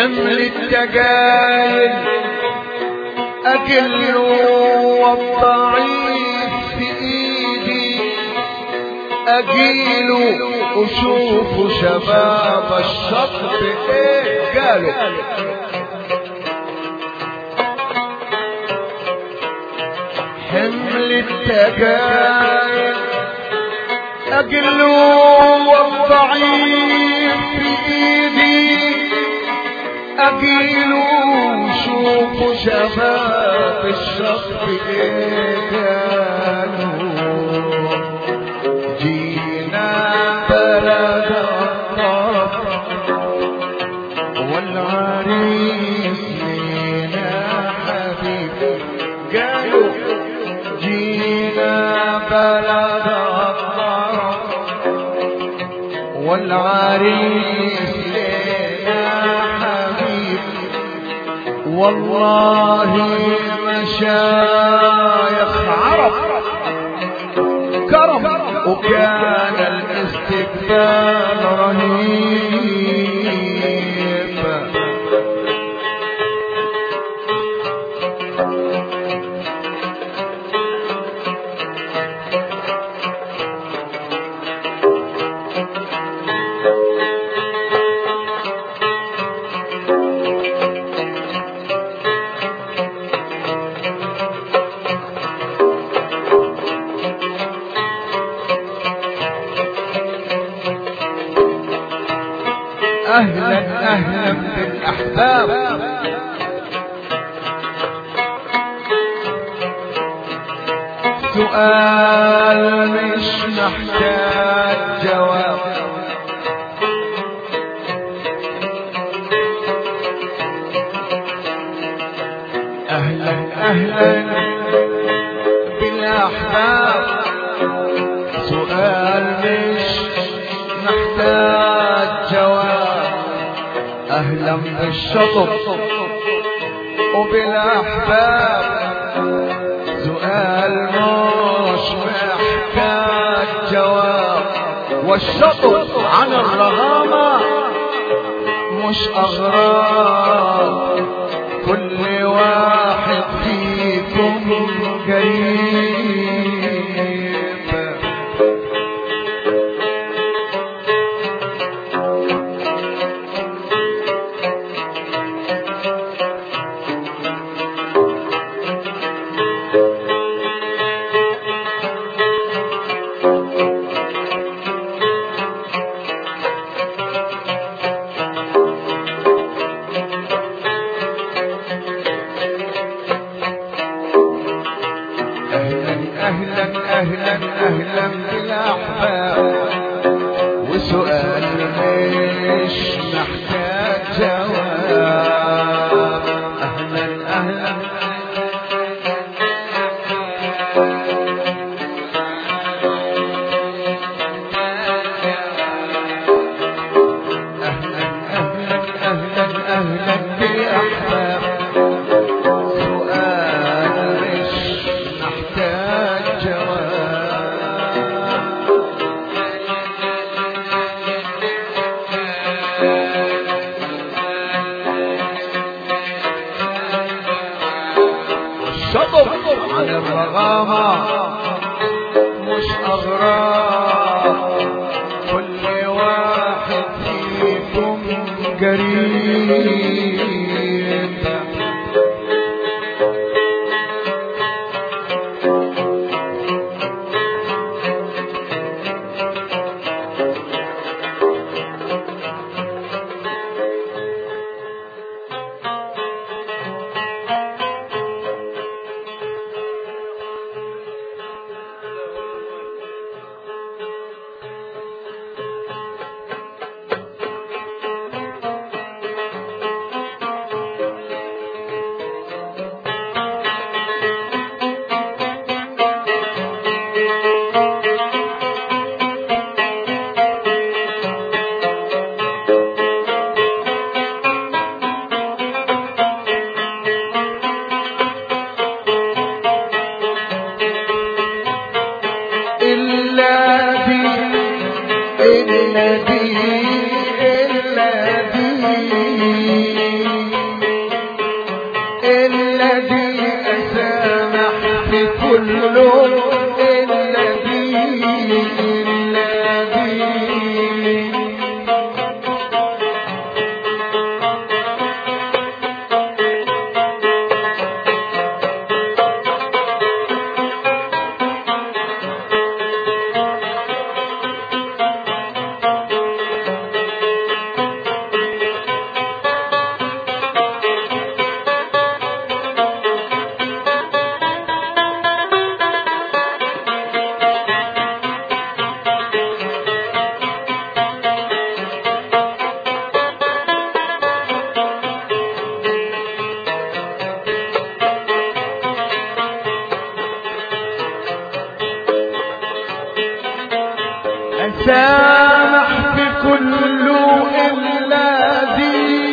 حمل الدجايل أجل والضعيف في إيدي أجيله وشوفوا شباب الشط إيه قالوا حمل التجايل أجل والضعيف في إيدي أجيل وشوفوا شباب الشط إيه قالوا جينا بلد الطرف والعريس لينا حبيب قالوا جينا بلد الطرف والعريس لينا حبيب والله مشايخ عرب كرم وكان الاستقبال رهيب اهلا اهلا بالاحباب سؤال مش محتاج جواب اهلا اهلا بالاحباب سؤال مش محتاج جواب اهلا بالشطب وبالاحباب سؤال مش محتاج جواب والشطب عن الرغامة مش أغراب كل واحد فيكم قريب أهلا أهلا أهلا أهلا بالأحباب وسؤال مش محتاج جواب أهلا أهلا أهلا أهلا أهلا أهلا بالأحباب سؤال مش محتاج جواب الشطب عن الرغامة مش أغراب كل واحد فيكم قريب في كله إلا دي إلا دي أسامح في كله إلا دي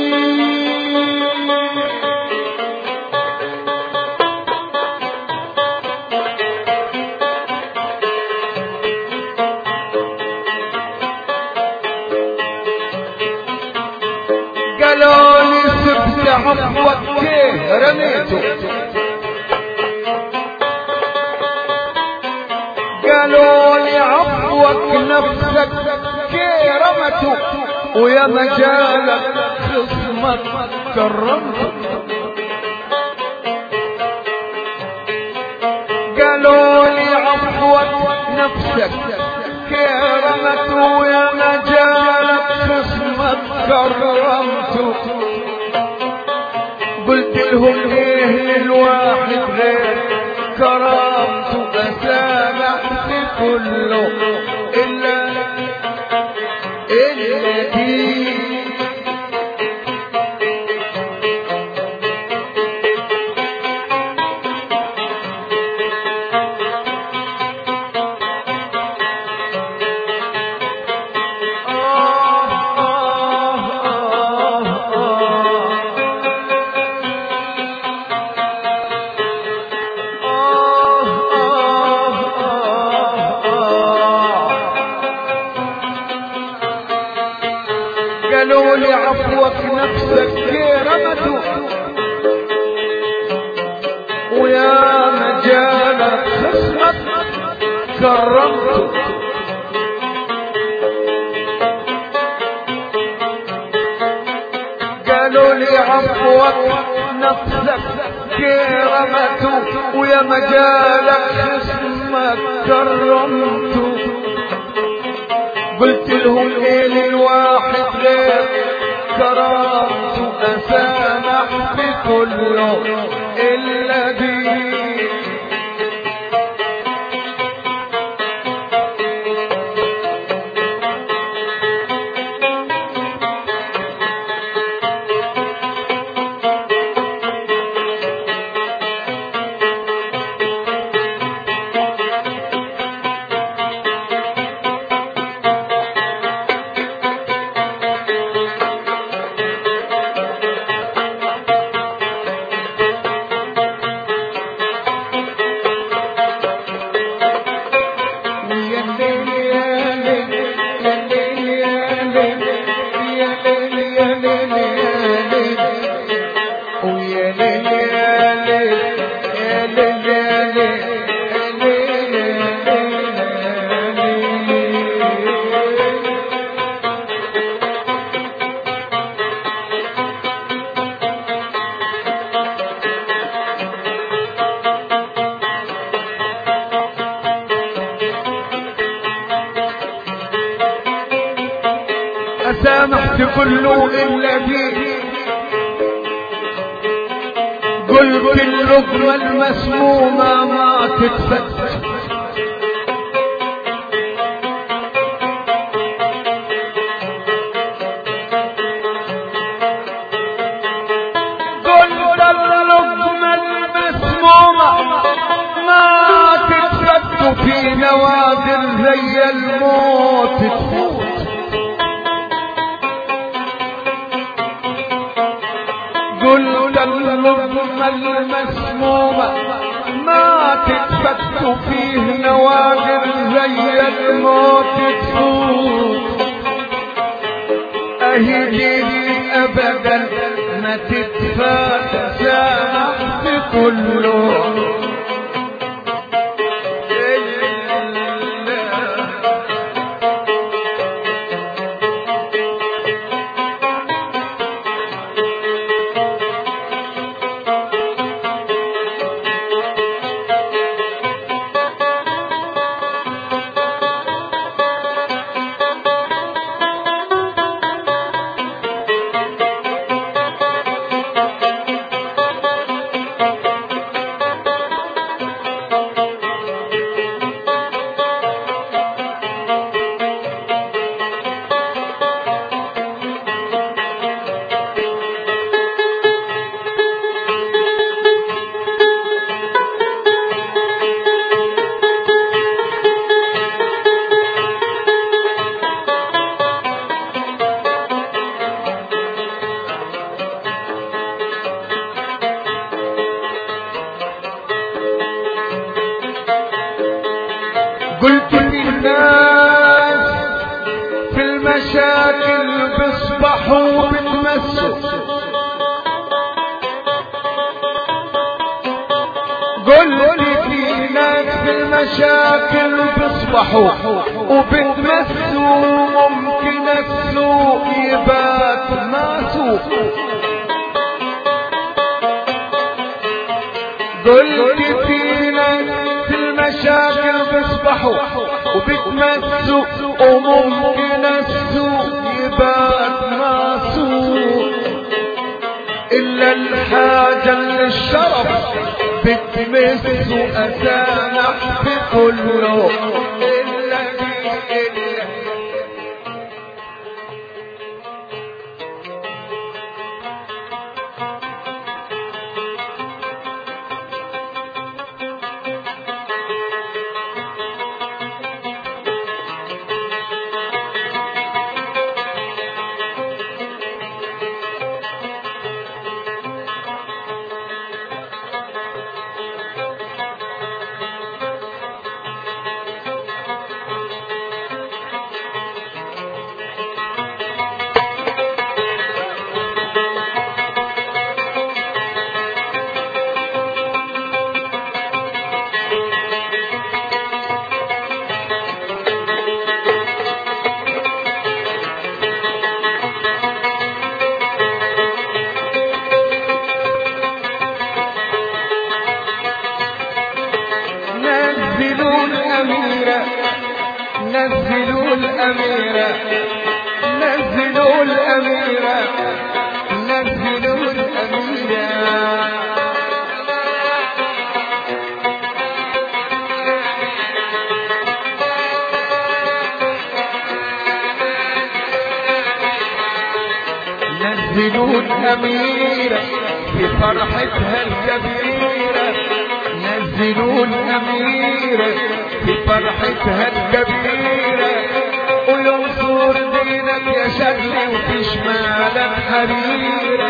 قالوا لي سبت عفوك كيه رميته قالوا لي عفوك نفسك كي رمته ويا مجالك خصمك كرمته قالوا لي عفوك نفسك كي رمته ويا مجالك خصمك كرمته قلت لهم ايه الواحد غير كرامته اسامح في كله الا الا دي آه آه آه آه قالوا لي عفوك نفسك كرمته ويا مجالك خصمك كرمته قالوا لي عفوك نفسك كرمته ويا مجالك خصمك كرمته قلت لهم ايه للواحد غير كرامته اسامح في كله الا دي يا ليل يا ليل يا ليل يا ليل يا ليل يا ليل يا ليل ويا ليل يا ليل يا ليل يا ليل يا ليل يا ليل يا ليل أسامح في كله إلا دي قلت اللقمة المسمومة ما تتفتح قلت اللقمة المسمومة ما تتفتح في نوادر زي الموت تفوت قلت اللقمة المسمومة ما تتفك فيه نوادر زي الموت تفوت أهدي أبدا ما تتفات سامح في كله قلت للناس في المشاكل بيصبحوا بتمسوا قلت في ناس في المشاكل بيصبحوا وبتمسوا ممكن السوء يبات ماسو قلت في ناس في المشاكل بيصبحوا وبتمسوا وممكن السوء يبات ماسو إلا الحاجة للشرف بتمس أسامح في كله إلا دي إلا نزلوا الأميرة نزلوا الأميرة نزلوا الأميرة نزلوا الأميرة نزلوا الأميرة في فرحتها الكبيرة نزلوا الأميرة في فرحتها الكبيرة وينصر دينك يا شكلي وفي شمالك حريرة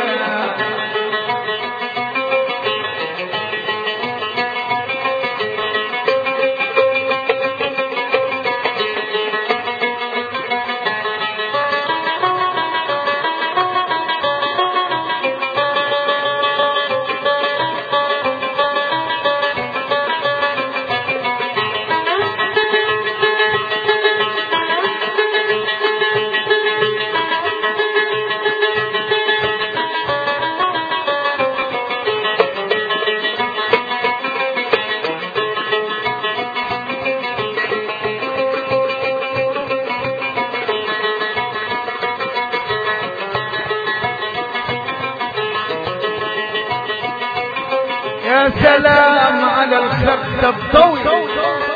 يا سلام على الخط الضوي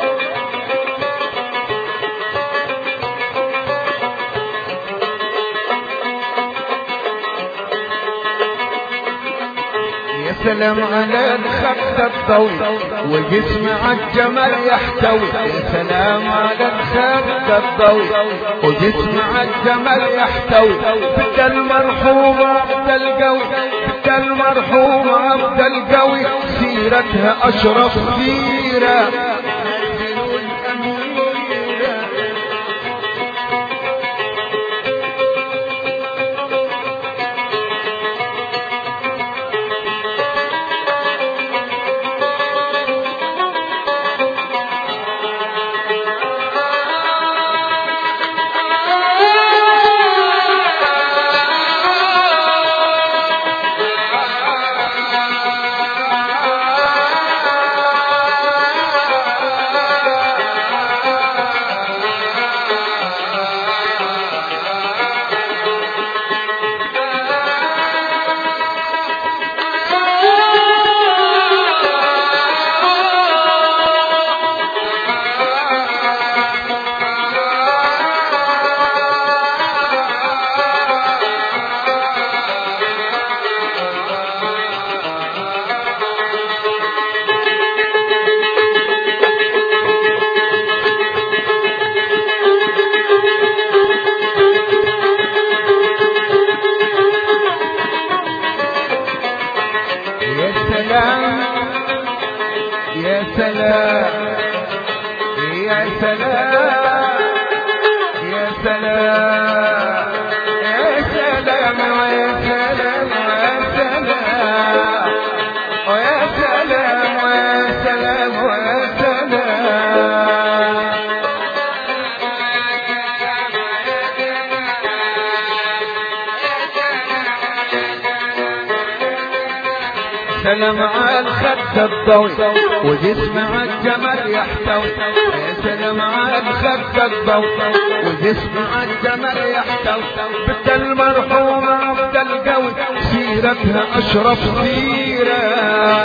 يا سلام على الخط الضوي وجسم عالجمال يحتوي يا سلام على الخط الضوي وجسم عالجمال يحتوي بد المرحوم عبد القوي بد المرحوم عبد القوي سيرتها اشرف سيره نزلوا الأميرة يا سلام يا سلام يا سلام يا سلام يا سلام ويا سلام ويا سلام ويا سلام ويا سلام ويا سلام سلام على الخد الضوي وجسم على الجمل يحتوي يا سلام على الخد الضوي وجسم على الجمل يحتوي بنت المرحومة أفضل قوي سيرتها أشرف سيرة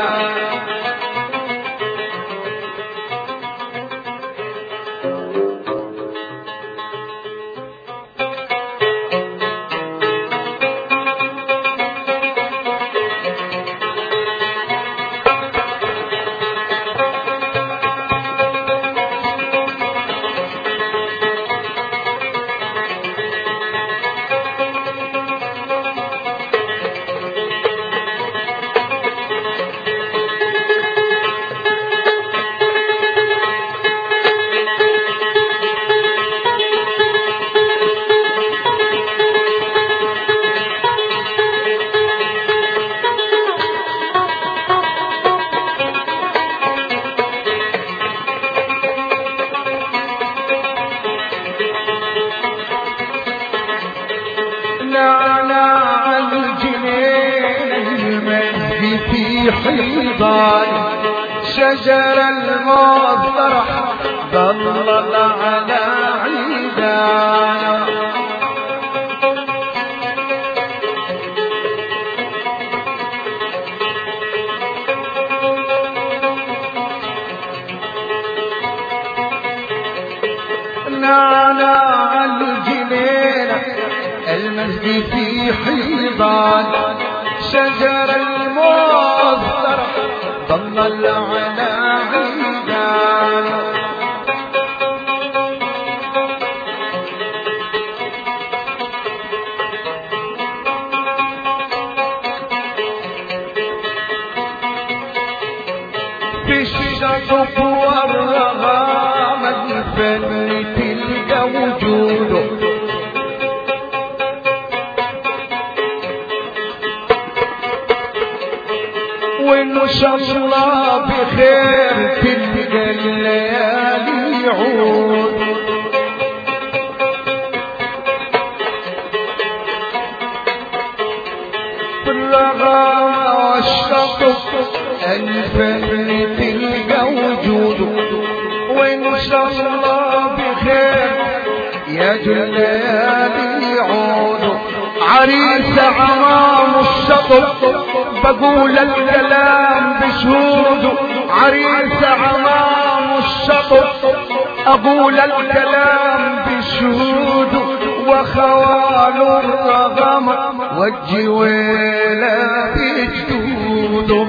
نعناع الجنين المهدي في حيضان شجر المصرح ظلل على عيدان نعناع الجنين المسجد في حيضان شجر المصدر ضل على عيدان في الشطف والرغام الفن تلقى وجوده وإن شاء الله بخير تلقى الليالي يعود بالرغم والشطف الفن تلقى وجوده وإن شاء الله بخير يا الليالي يعود عريس عمام الشطف بقول الكلام بشهوده عريس عمام الشطف أقول الكلام بشهوده وخوال الرغم والجويلة بجدوده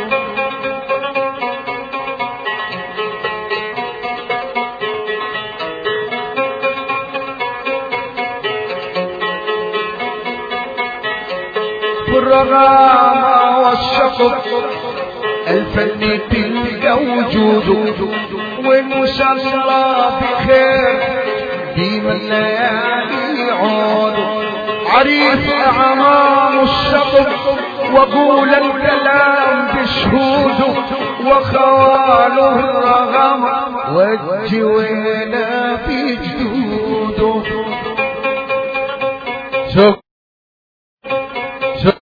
الرغام والشطف الفن تلقى وجوده وإن شاء الله بخير ديما الليالي يعود عريس أعمام الشطف وقول الكلام بشهوده وخواله الرغم والجوينة